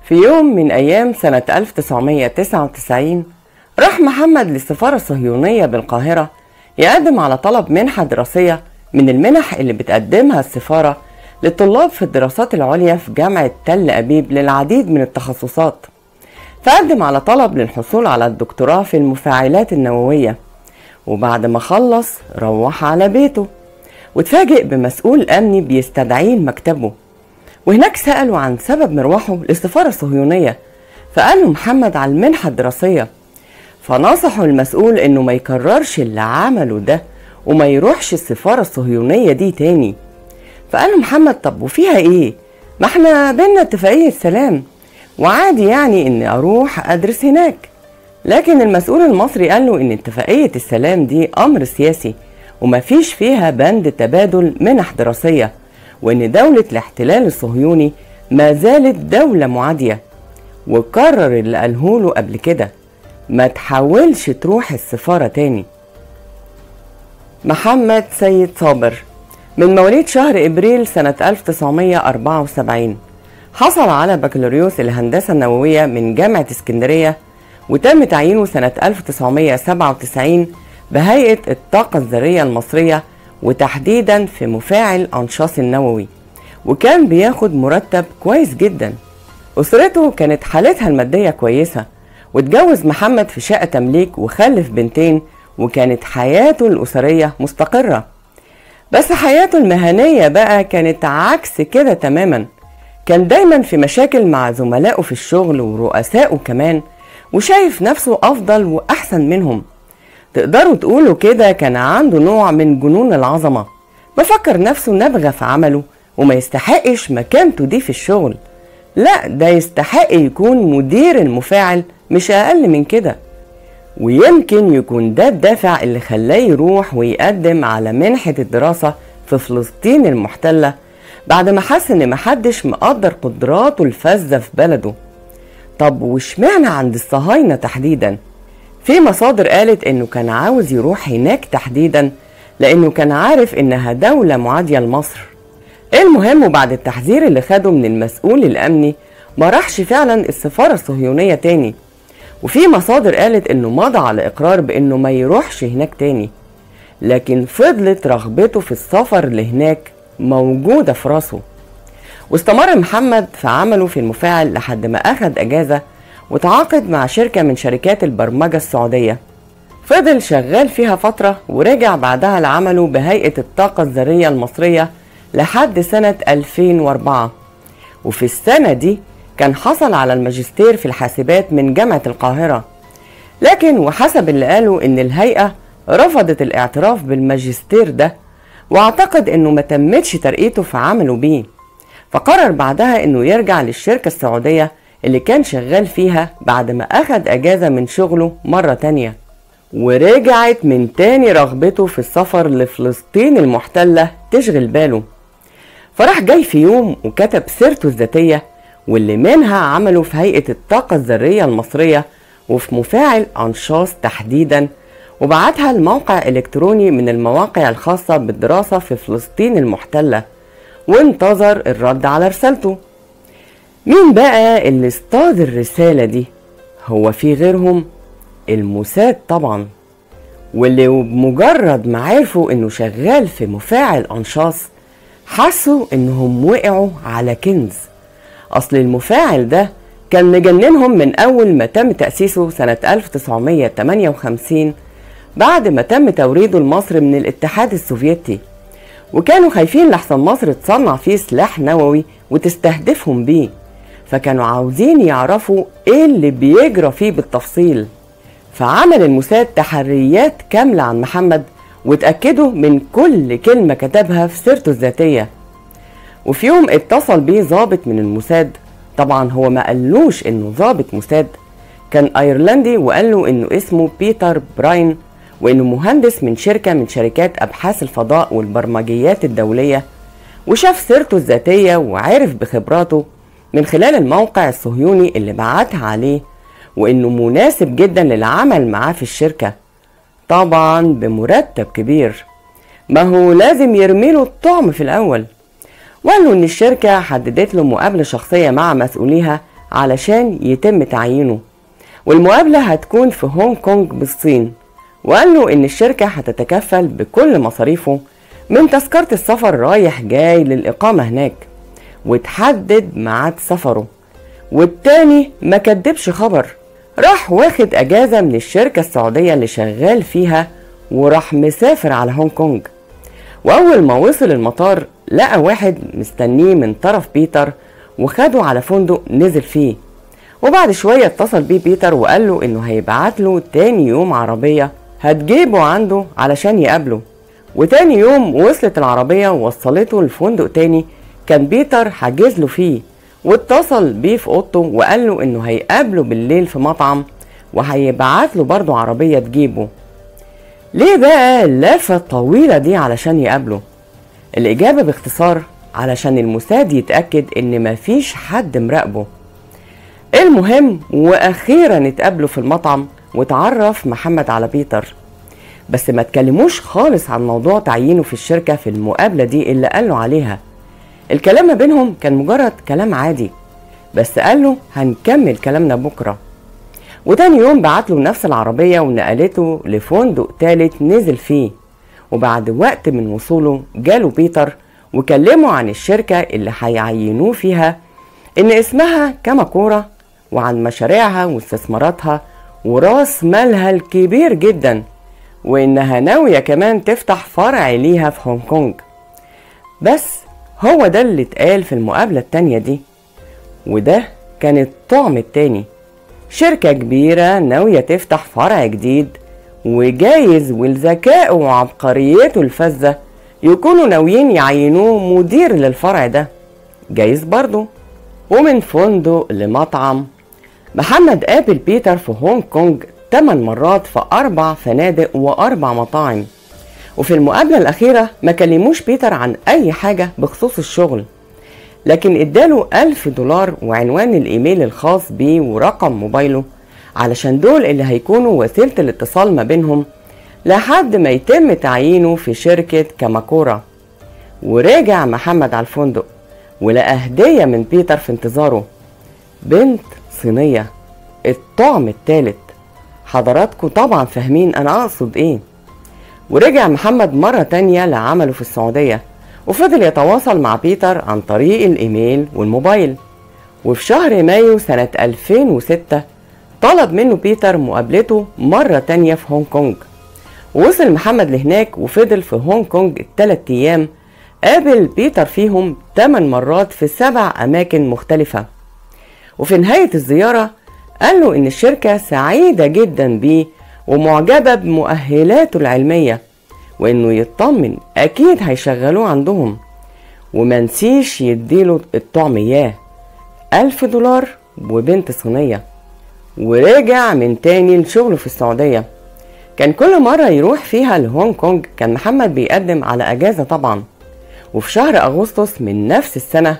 في يوم من أيام سنة 1999 راح محمد للسفارة الصهيونية بالقاهرة يقدم على طلب منحة دراسية من المنح اللي بتقدمها السفارة للطلاب في الدراسات العليا في جامعة تل أبيب للعديد من التخصصات فقدم على طلب للحصول على الدكتوراه في المفاعلات النووية وبعد ما خلص روح على بيته واتفاجئ بمسؤول أمني بيستدعيه لمكتبه وهناك سألوا عن سبب مروحه للسفارة الصهيونية فقال له محمد على المنحة الدراسية فنصحوا المسؤول انه ما يكررش اللي عمله ده وما يروحش السفارة الصهيونية دي تاني فقال له محمد طب وفيها ايه ما احنا بينا اتفاقية سلام وعادي يعني اني اروح ادرس هناك لكن المسؤول المصري قال له ان اتفاقية السلام دي امر سياسي ومفيش فيها بند تبادل منح دراسية وان دولة الاحتلال الصهيوني ما زالت دولة معادية وكرر اللي قاله له قبل كده ما تحاولش تروح السفارة تاني محمد سيد صابر من مواليد شهر ابريل سنة 1974 حصل على بكالوريوس الهندسة النووية من جامعة اسكندرية وتم تعيينه سنة 1997 بهيئة الطاقة الذرية المصرية وتحديدا في مفاعل أنشاص النووي وكان بياخد مرتب كويس جدا أسرته كانت حالتها المادية كويسة واتجوز محمد في شقة تمليك وخلف بنتين وكانت حياته الأسرية مستقرة بس حياته المهنية بقى كانت عكس كده تماما كان دايما في مشاكل مع زملائه في الشغل ورؤسائه كمان وشايف نفسه أفضل وأحسن منهم تقدروا تقولوا كده كان عنده نوع من جنون العظمة بفكر نفسه نبغى في عمله وما يستحقش مكانته دي في الشغل لا ده يستحق يكون مدير المفاعل مش أقل من كده ويمكن يكون ده الدافع اللي خلاه يروح ويقدم على منحة الدراسة في فلسطين المحتلة بعد ما حس إن محدش مقدر قدراته الفذة في بلده طب واشمعنى عند الصهاينة تحديدا؟ في مصادر قالت إنه كان عاوز يروح هناك تحديدا لأنه كان عارف إنها دولة معادية لمصر المهم وبعد التحذير اللي خده من المسؤول الأمني ما راحش فعلا السفارة الصهيونية تاني وفي مصادر قالت انه مضى على اقرار بانه ما يروحش هناك تاني لكن فضلت رغبته في السفر لهناك موجودة في راسه واستمر محمد في عمله في المفاعل لحد ما أخد أجازة وتعاقد مع شركة من شركات البرمجة السعودية فضل شغال فيها فترة ورجع بعدها لعمله بهيئة الطاقة الذرية المصرية لحد سنة 2004 وفي السنة دي كان حصل على الماجستير في الحاسبات من جامعة القاهرة لكن وحسب اللي قالوا ان الهيئة رفضت الاعتراف بالماجستير ده واعتقد انه ما تمتش ترقيته في عمله بيه فقرر بعدها انه يرجع للشركة السعودية اللي كان شغال فيها بعد ما اخد اجازة من شغله مرة تانية ورجعت من تاني رغبته في السفر لفلسطين المحتلة تشغل باله فراح جاي في يوم وكتب سيرته الذاتية واللي منها عمله في هيئة الطاقة الذرية المصرية وفي مفاعل أنشاص تحديدا وبعتها لموقع إلكتروني من المواقع الخاصة بالدراسة في فلسطين المحتلة وانتظر الرد على رسالته مين بقى اللي اصطاد الرسالة دي؟ هو في غيرهم؟ الموساد طبعا واللي بمجرد ما عرفوا انه شغال في مفاعل انشاص حسوا انهم وقعوا على كنز اصل المفاعل ده كان مجننهم من اول ما تم تأسيسه سنة 1958 بعد ما تم توريده لمصر من الاتحاد السوفيتي وكانوا خايفين لحسن مصر تصنع فيه سلاح نووي وتستهدفهم بيه فكانوا عاوزين يعرفوا ايه اللي بيجرى فيه بالتفصيل فعمل الموساد تحريات كاملة عن محمد واتأكدوا من كل كلمة كتبها في سيرته الذاتية وفي يوم اتصل بيه ضابط من الموساد طبعا هو ما قالوش انه ضابط موساد كان ايرلندي وقال له انه اسمه بيتر براين وانه مهندس من شركة من شركات ابحاث الفضاء والبرمجيات الدولية وشاف سيرته الذاتية وعرف بخبراته من خلال الموقع الصهيوني اللي بعتها عليه وانه مناسب جدا للعمل معاه في الشركة طبعا بمرتب كبير ما هو لازم يرميله الطعم في الاول وقالوا ان الشركة حددت له مقابلة شخصية مع مسؤوليها علشان يتم تعيينه والمقابلة هتكون في هونج كونج بالصين وقال له إن الشركة هتتكفل بكل مصاريفه من تذكرة السفر رايح جاي للإقامة هناك وتحدد ميعاد سفره والتاني ما كدبش خبر راح واخد اجازة من الشركة السعودية اللي شغال فيها وراح مسافر على هونج كونج واول ما وصل المطار لقى واحد مستنيه من طرف بيتر وخده على فندق نزل فيه وبعد شوية اتصل بيه بيتر وقال له انه هيبعت له تاني يوم عربية هتجيبه عنده علشان يقابله وتاني يوم وصلت العربية ووصلته لفندق تاني كان بيتر حاجز له فيه واتصل بيه في اوضته وقال له انه هيقابله بالليل في مطعم وهيبعت له برضه عربية تجيبه ليه بقى اللافة الطويلة دي علشان يقابله الإجابة باختصار علشان الموساد يتأكد إن مفيش حد مراقبه المهم وأخيرا اتقابلوا في المطعم وتعرف محمد على بيتر بس ما تكلموش خالص عن موضوع تعيينه في الشركة في المقابلة دي اللي قاله عليها الكلام ما بينهم كان مجرد كلام عادي بس قال له هنكمل كلامنا بكرة وتاني يوم بعت له نفس العربية ونقلته لفندق تالت نزل فيه وبعد وقت من وصوله جاله بيتر وكلمه عن الشركة اللي هيعينوه فيها إن اسمها كاماكورا وعن مشاريعها واستثماراتها وراس مالها الكبير جدا وإنها ناوية كمان تفتح فرع ليها في هونج كونج بس هو ده اللي اتقال في المقابلة التانية دي وده كان الطعم التاني شركة كبيرة ناوية تفتح فرع جديد وجايز والذكاء وعبقريته الفذة يكونوا ناويين يعينوه مدير للفرع ده جايز برضه ومن فندق لمطعم محمد قابل بيتر في هونج كونج 8 مرات في أربع فنادق وأربع مطاعم وفي المقابلة الأخيرة ما كلموش بيتر عن أي حاجة بخصوص الشغل لكن اداله ألف دولار وعنوان الإيميل الخاص بيه ورقم موبايله علشان دول اللي هيكونوا وسيلة الاتصال ما بينهم لحد ما يتم تعيينه في شركة كاماكورا ورجع محمد على الفندق ولقى هدية من بيتر في انتظاره بنت صينية الطعم التالت حضراتكم طبعا فاهمين أنا أقصد إيه ورجع محمد مرة تانية لعمله في السعودية وفضل يتواصل مع بيتر عن طريق الإيميل والموبايل وفي شهر مايو سنة 2006 طلب منه بيتر مقابلته مرة تانية في هونج كونج ووصل محمد لهناك وفضل في هونج كونج التلات أيام قابل بيتر فيهم 8 مرات في سبع أماكن مختلفة وفي نهاية الزيارة قال له إن الشركة سعيدة جدا بيه ومعجبة بمؤهلاته العلمية وإنه يطمن أكيد هيشغلوه عندهم ومنسيش يديله الطعم إياه ألف دولار وبنت صينية ورجع من تاني لشغله في السعودية كان كل مرة يروح فيها لهونج كونج كان محمد بيقدم على أجازة طبعا وفي شهر أغسطس من نفس السنة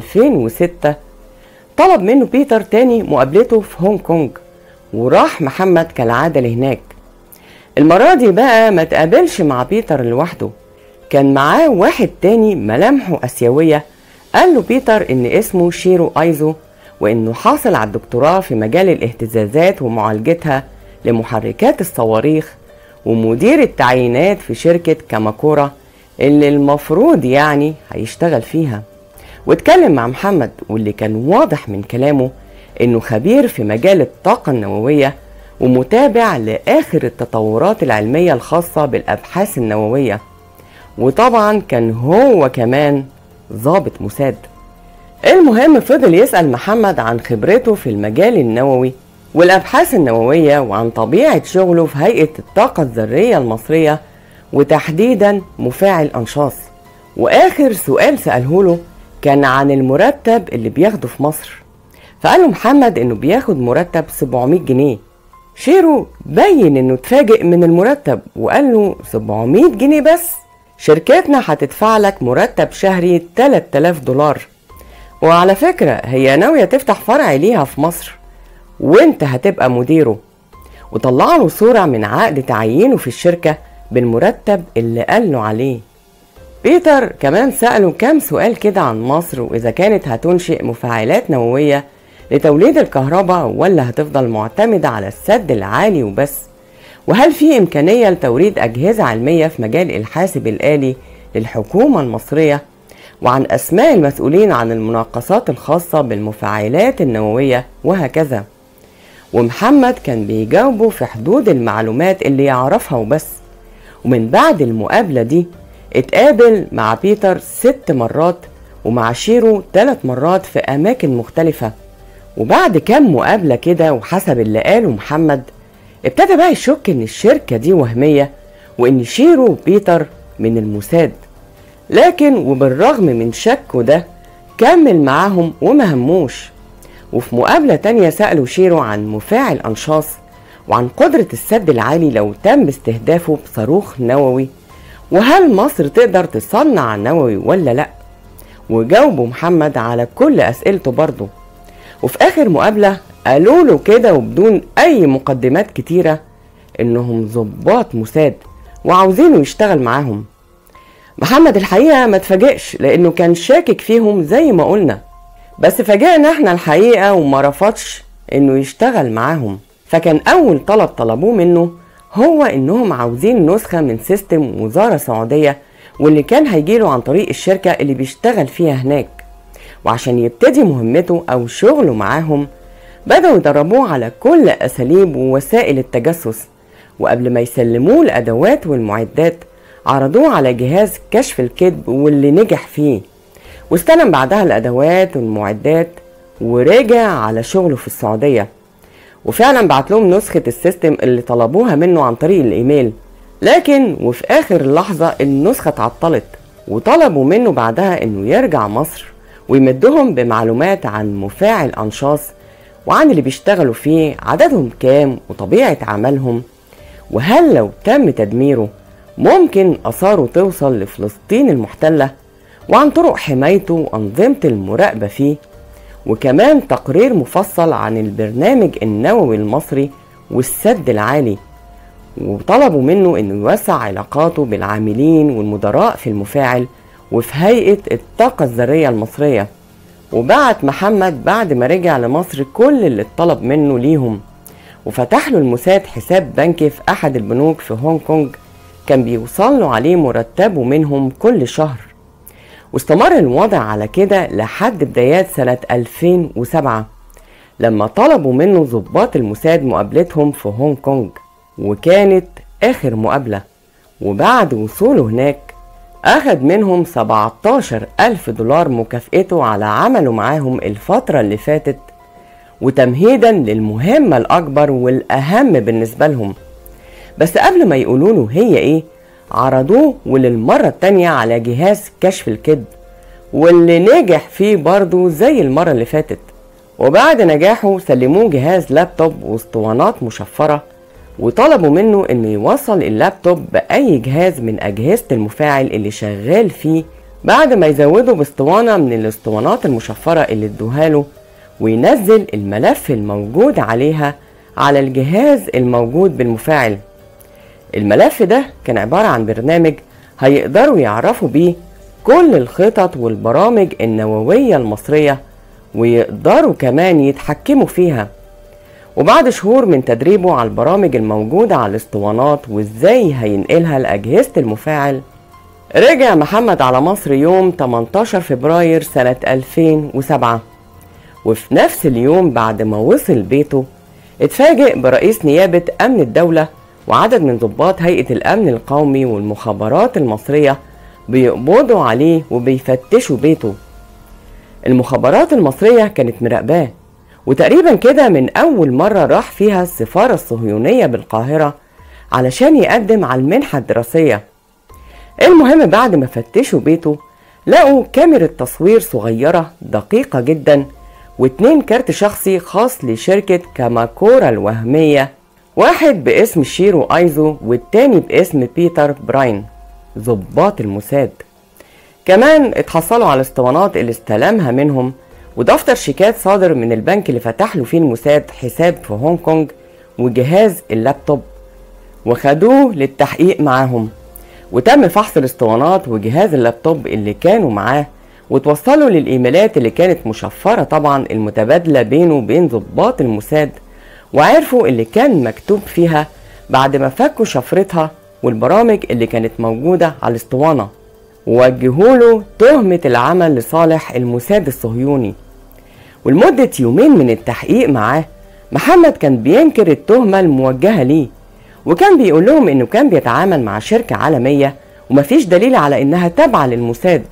2006 طلب منه بيتر تاني مقابلته في هونج كونج وراح محمد كالعادة لهناك المرة دي بقى ما تقابلش مع بيتر لوحده كان معاه واحد تاني ملامحه آسيوية قال له بيتر إن اسمه شيرو أيزو وإنه حاصل على الدكتوراه في مجال الاهتزازات ومعالجتها لمحركات الصواريخ ومدير التعيينات في شركة كاماكورا اللي المفروض يعني هيشتغل فيها واتكلم مع محمد واللي كان واضح من كلامه انه خبير في مجال الطاقة النووية ومتابع لآخر التطورات العلمية الخاصة بالأبحاث النووية وطبعا كان هو كمان ضابط موساد المهم فضل يسأل محمد عن خبرته في المجال النووي والأبحاث النووية وعن طبيعة شغله في هيئة الطاقة الذرية المصرية وتحديدا مفاعل أنشاص وآخر سؤال سأله له كان عن المرتب اللي بياخده في مصر فقال له محمد انه بياخد مرتب 700 جنيه شيرو بين انه اتفاجئ من المرتب وقال له 700 جنيه بس شركتنا هتدفع لك مرتب شهري 3000 دولار وعلى فكرة هي ناوية تفتح فرع ليها في مصر وانت هتبقى مديره وطلع له صورة من عقد تعيينه في الشركة بالمرتب اللي قال له عليه بيتر كمان سأله كام سؤال كده عن مصر وإذا كانت هتنشئ مفاعلات نووية لتوليد الكهرباء ولا هتفضل معتمدة على السد العالي وبس وهل في إمكانية لتوريد أجهزة علمية في مجال الحاسب الآلي للحكومة المصرية وعن أسماء المسؤولين عن المناقصات الخاصة بالمفاعلات النووية وهكذا ومحمد كان بيجاوبه في حدود المعلومات اللي يعرفها وبس ومن بعد المقابلة دي اتقابل مع بيتر ست مرات ومع شيرو ثلاث مرات في أماكن مختلفة وبعد كام مقابلة كده وحسب اللي قاله محمد ابتدى بقى يشك إن الشركة دي وهمية وإن شيرو وبيتر من الموساد لكن وبالرغم من شكه ده كمل معاهم وما هموش وفي مقابلة تانية سألوا شيرو عن مفاعل أنشاص وعن قدرة السد العالي لو تم استهدافه بصاروخ نووي وهل مصر تقدر تصنع نووي ولا لأ وجاوبوا محمد على كل أسئلته برضه وفي آخر مقابلة قالوا له كده وبدون أي مقدمات كتيرة إنهم ضباط موساد وعاوزينه يشتغل معاهم محمد الحقيقة ما تفاجئش لأنه كان شاكك فيهم زي ما قلنا بس فاجئنا احنا الحقيقة وما رفضش إنه يشتغل معاهم فكان أول طلب طلبوه منه هو إنهم عاوزين نسخة من سيستم وزارة سعودية واللي كان هيجيله عن طريق الشركة اللي بيشتغل فيها هناك وعشان يبتدي مهمته أو شغله معاهم بدأوا يدربوه على كل أساليب ووسائل التجسس وقبل ما يسلموه الأدوات والمعدات عرضوه على جهاز كشف الكذب واللي نجح فيه واستلم بعدها الأدوات والمعدات ورجع على شغله في السعودية وفعلا بعت لهم نسخة السيستم اللي طلبوها منه عن طريق الإيميل لكن وفي آخر لحظة النسخة اتعطلت وطلبوا منه بعدها إنه يرجع مصر ويمدهم بمعلومات عن مفاعل أنشاص وعن اللي بيشتغلوا فيه عددهم كام وطبيعة عملهم وهل لو تم تدميره ممكن أثاره توصل لفلسطين المحتلة وعن طرق حمايته وأنظمة المراقبة فيه وكمان تقرير مفصل عن البرنامج النووي المصري والسد العالي وطلبوا منه انه يوسع علاقاته بالعاملين والمدراء في المفاعل وفي هيئة الطاقة الذرية المصرية وبعت محمد بعد ما رجع لمصر كل اللي اتطلب منه ليهم وفتح له الموساد حساب بنكي في أحد البنوك في هونج كونج كان بيوصل له عليه مرتبه منهم كل شهر واستمر الوضع على كده لحد بدايات سنة 2007 لما طلبوا منه ضباط الموساد مقابلتهم في هونج كونج وكانت آخر مقابلة وبعد وصوله هناك أخد منهم 17 ألف دولار مكافئته على عمله معاهم الفترة اللي فاتت وتمهيدا للمهمة الأكبر والأهم بالنسبة لهم بس قبل ما يقولوا له هي إيه عرضوه وللمرة التانية على جهاز كشف الكذب واللي نجح فيه برضه زي المرة اللي فاتت وبعد نجاحه سلموه جهاز لابتوب واسطوانات مشفرة وطلبوا منه انه يوصل اللابتوب بأي جهاز من أجهزة المفاعل اللي شغال فيه بعد ما يزوده باسطوانة من الاسطوانات المشفرة اللي ادوها له وينزل الملف الموجود عليها على الجهاز الموجود بالمفاعل الملف ده كان عبارة عن برنامج هيقدروا يعرفوا بيه كل الخطط والبرامج النووية المصرية ويقدروا كمان يتحكموا فيها وبعد شهور من تدريبه على البرامج الموجودة على الاسطوانات وازاي هينقلها لأجهزة المفاعل رجع محمد على مصر يوم 18 فبراير سنة 2007 وفي نفس اليوم بعد ما وصل بيته اتفاجئ برئيس نيابة أمن الدولة وعدد من ضباط هيئة الأمن القومي والمخابرات المصرية بيقبضوا عليه وبيفتشوا بيته المخابرات المصرية كانت مراقباه وتقريبا كده من أول مرة راح فيها السفارة الصهيونية بالقاهرة علشان يقدم على المنحة الدراسية المهم بعد ما فتشوا بيته لقوا كاميرا تصوير صغيرة دقيقة جدا واتنين كارت شخصي خاص لشركة كاماكورا الوهمية واحد باسم شيرو ايزو والتاني باسم بيتر براين ضباط الموساد كمان اتحصلوا على الاسطوانات اللي استلمها منهم ودفتر شيكات صادر من البنك اللي فتح له فيه الموساد حساب في هونج كونج وجهاز اللابتوب وخدوه للتحقيق معاهم وتم فحص الاسطوانات وجهاز اللابتوب اللي كانوا معاه وتوصلوا للإيميلات اللي كانت مشفرة طبعا المتبادلة بينه وبين ضباط الموساد وعرفوا اللي كان مكتوب فيها بعد ما فكوا شفرتها والبرامج اللي كانت موجودة على الاسطوانة ووجهوا له تهمة العمل لصالح الموساد الصهيوني ولمدة يومين من التحقيق معاه محمد كان بينكر التهمة الموجهة ليه وكان بيقول لهم انه كان بيتعامل مع شركة عالمية ومفيش دليل على انها تابعة للموساد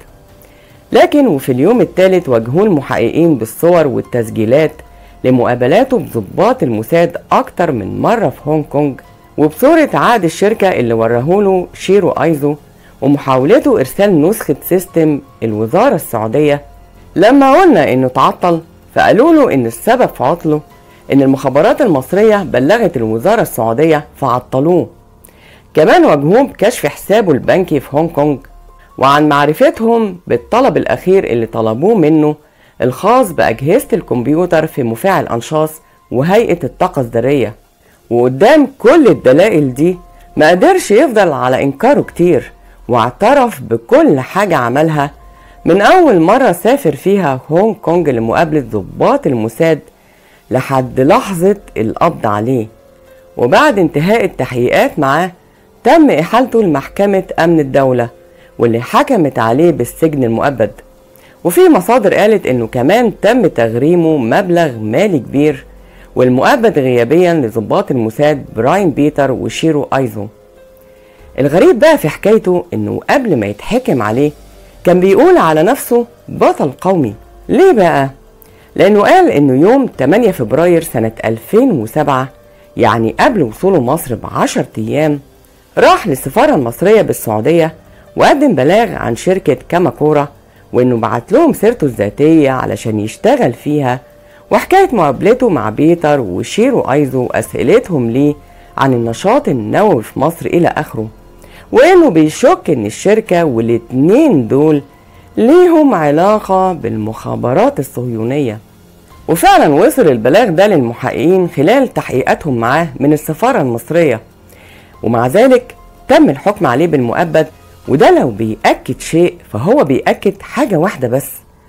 لكن وفي اليوم الثالث واجهوه المحققين بالصور والتسجيلات لمقابلاته بضباط الموساد أكتر من مرة في هونج كونج وبصورة عقد الشركة اللي ورهوله شيرو أيزو ومحاولته إرسال نسخة سيستم الوزارة السعودية لما قلنا إنه تعطل فقالوا له إن السبب في عطله إن المخابرات المصرية بلغت الوزارة السعودية فعطلوه كمان واجهوه بكشف حسابه البنكي في هونج كونج وعن معرفتهم بالطلب الأخير اللي طلبوه منه الخاص بأجهزة الكمبيوتر في مفاعل أنشاص وهيئة الطاقة الذرية وقدام كل الدلائل دي ما قدرش يفضل على إنكاره كتير واعترف بكل حاجة عملها من أول مرة سافر فيها هونج كونج لمقابلة ضباط الموساد لحد لحظة القبض عليه وبعد انتهاء التحقيقات معاه تم إحالته لمحكمة أمن الدولة واللي حكمت عليه بالسجن المؤبد وفي مصادر قالت انه كمان تم تغريمه مبلغ مالي كبير والمؤبد غيابيا لضباط الموساد براين بيتر وشيرو ايزو الغريب بقى في حكايته انه قبل ما يتحكم عليه كان بيقول على نفسه بطل قومي ليه بقى؟ لأنه قال إنه يوم 8 فبراير سنة 2007 يعني قبل وصوله مصر بعشر أيام راح للسفارة المصرية بالسعودية وقدم بلاغ عن شركة كاماكورا وإنه بعت لهم سيرته الذاتية علشان يشتغل فيها وحكاية مقابلته مع بيتر وشيرو أيزو وأسئلتهم ليه عن النشاط النووي في مصر إلى آخره وإنه بيشك إن الشركة والاتنين دول ليهم علاقة بالمخابرات الصهيونية وفعلا وصل البلاغ ده للمحققين خلال تحقيقاتهم معاه من السفارة المصرية ومع ذلك تم الحكم عليه بالمؤبد وده لو بيأكد شيء فهو بيأكد حاجة واحدة بس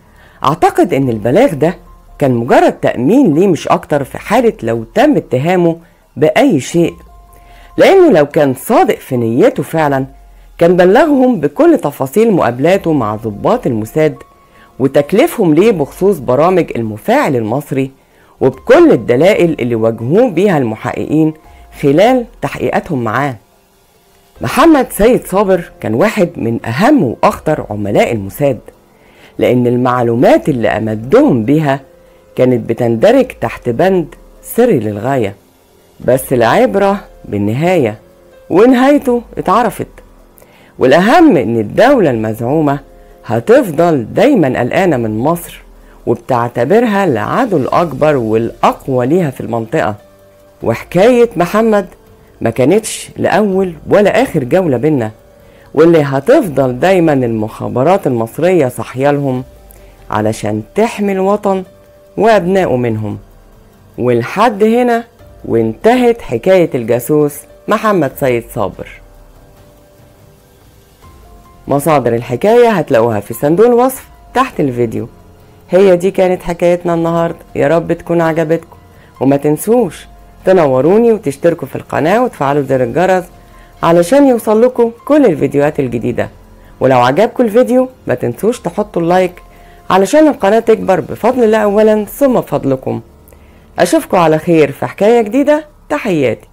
أعتقد إن البلاغ ده كان مجرد تأمين ليه مش أكتر في حالة لو تم اتهامه بأي شيء لأنه لو كان صادق في نيته فعلا كان بلغهم بكل تفاصيل مقابلاته مع ضباط الموساد وتكليفهم ليه بخصوص برامج المفاعل المصري وبكل الدلائل اللي واجهوه بيها المحققين خلال تحقيقاتهم معاه محمد سيد صابر كان واحد من أهم وأخطر عملاء الموساد لأن المعلومات اللي أمدهم بيها كانت بتندرج تحت بند سري للغاية بس العبرة بالنهاية ونهايته اتعرفت والأهم إن الدولة المزعومة هتفضل دايما قلقانة من مصر وبتعتبرها العدو الأكبر والأقوى ليها في المنطقة وحكاية محمد ما كانتش لأول ولا آخر جولة بينا واللي هتفضل دايما المخابرات المصرية صحيالهم علشان تحمي الوطن وأبنائه منهم ولحد هنا وانتهت حكاية الجاسوس محمد سيد صابر مصادر الحكاية هتلاقوها في صندوق الوصف تحت الفيديو هي دي كانت حكايتنا النهاردة يا رب تكون عجبتكم وما تنسوش تنوروني وتشتركوا في القناة وتفعلوا زر الجرس علشان يوصل لكم كل الفيديوهات الجديدة ولو عجبكم الفيديو ما تنسوش تحطوا اللايك علشان القناة تكبر بفضل الله أولا ثم بفضلكم أشوفكم على خير في حكاية جديدة تحياتي